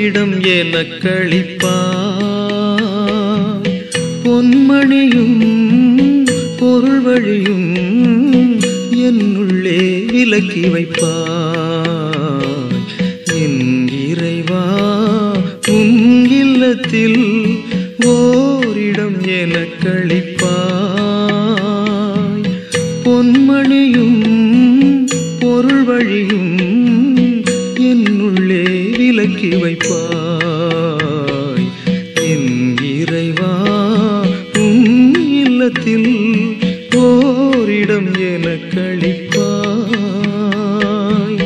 ஓரிடம் எனக் கழிப்பாய் பொன்மணியும் பொருள் வழியும் என்னுள்ளே விலக்கி வைப்பாய் என் இறைவா உன் இல்லத்தில் ஓரிடம் எனக் கழிப்பாய் பொன்மணியும் பொருள் வழியும் என்னுள்ளே விலக்கி வைப்பாய் என் இறைவா உன் இல்லத்தில் ஓரிடம் எனக் கழிப்பாய்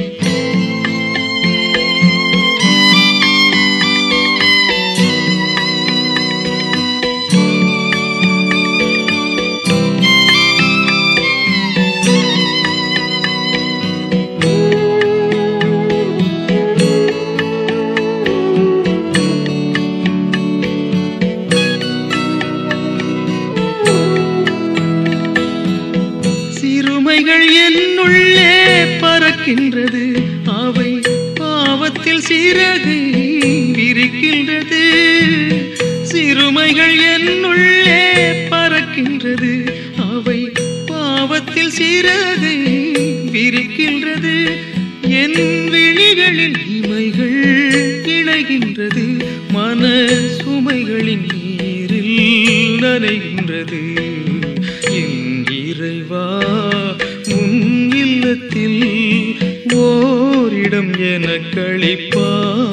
சிறுமைகள் என்னுள்ளே பறக்கின்றது அவை பாவத்தில் சிறகு விரிக்கின்றது சிறுமைகள் என்னுள்ளே பறக்கின்றது அவை பாவத்தில் சிறகு விரிக்கின்றது என் விழிகளில் இமைகள் இணைகின்றது மன சுமைகளின் நீரில் நனைகின்றது என் இறைவா உன் இல்லத்தில் ஓரிடம் எனக் கழிப்பா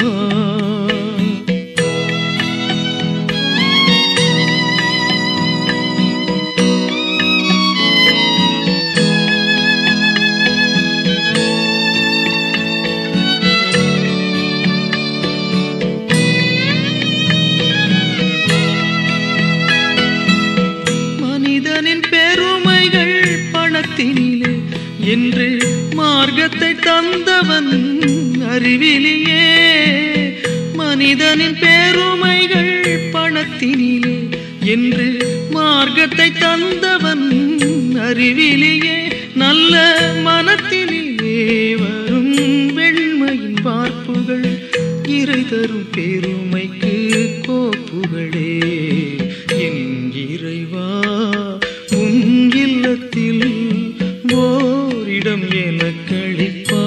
மனிதனின் பெருமைகள் பணத்தினிலே என்று மார்க்கத்தை தந்தவன் அறிவிலியே மனிதனின் பெருமைகள் பணத்தினிலே என்று மார்க்கத்தை தந்தவன் அறிவிலியே நல்ல மனத்தினிலே வரும் வெண்மையின் பார்ப்புகள் இறை தரும் பெருமைக்கு கோப்புகளே என் இறைவா உன் இல்லத்தில் ஓரிடம் எனக் கழிப்பா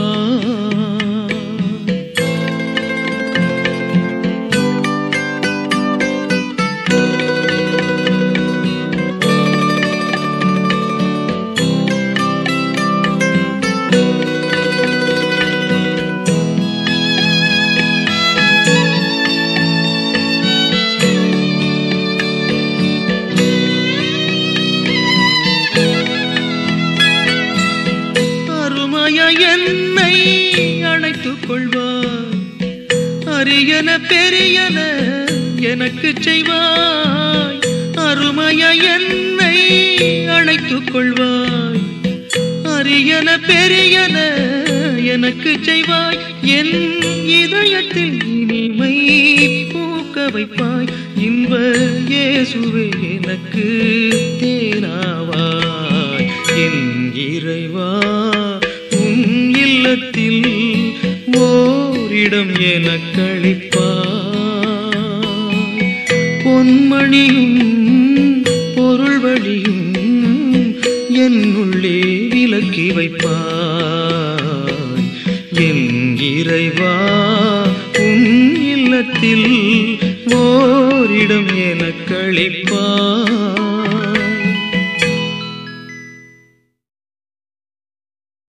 அருமைய என்னை அணைத்துக் கொள்வாய் அரியன பெரியன எனக்கு செய்வாய் அருமைய என்னை அணைத்துக் கொள்வாய் அரியன பெரியன எனக்கு செய்வாய் என் இதயத்தில் இனிமை பூக்க வைப்பாய் இன்ப இயேசுவே எனக்கு தேனாவாய் என் இறைவா உன் இல்லத்தில் ஓரிடம் எனக் கழிப்பாய் பொன்மணியும் பொருள் வழியும் என்னுள்ளே விலக்கி வைப்பாய் என் இறைவா உன் இல்லத்தில் ஓரிடம் எனக் கழிப்பாய்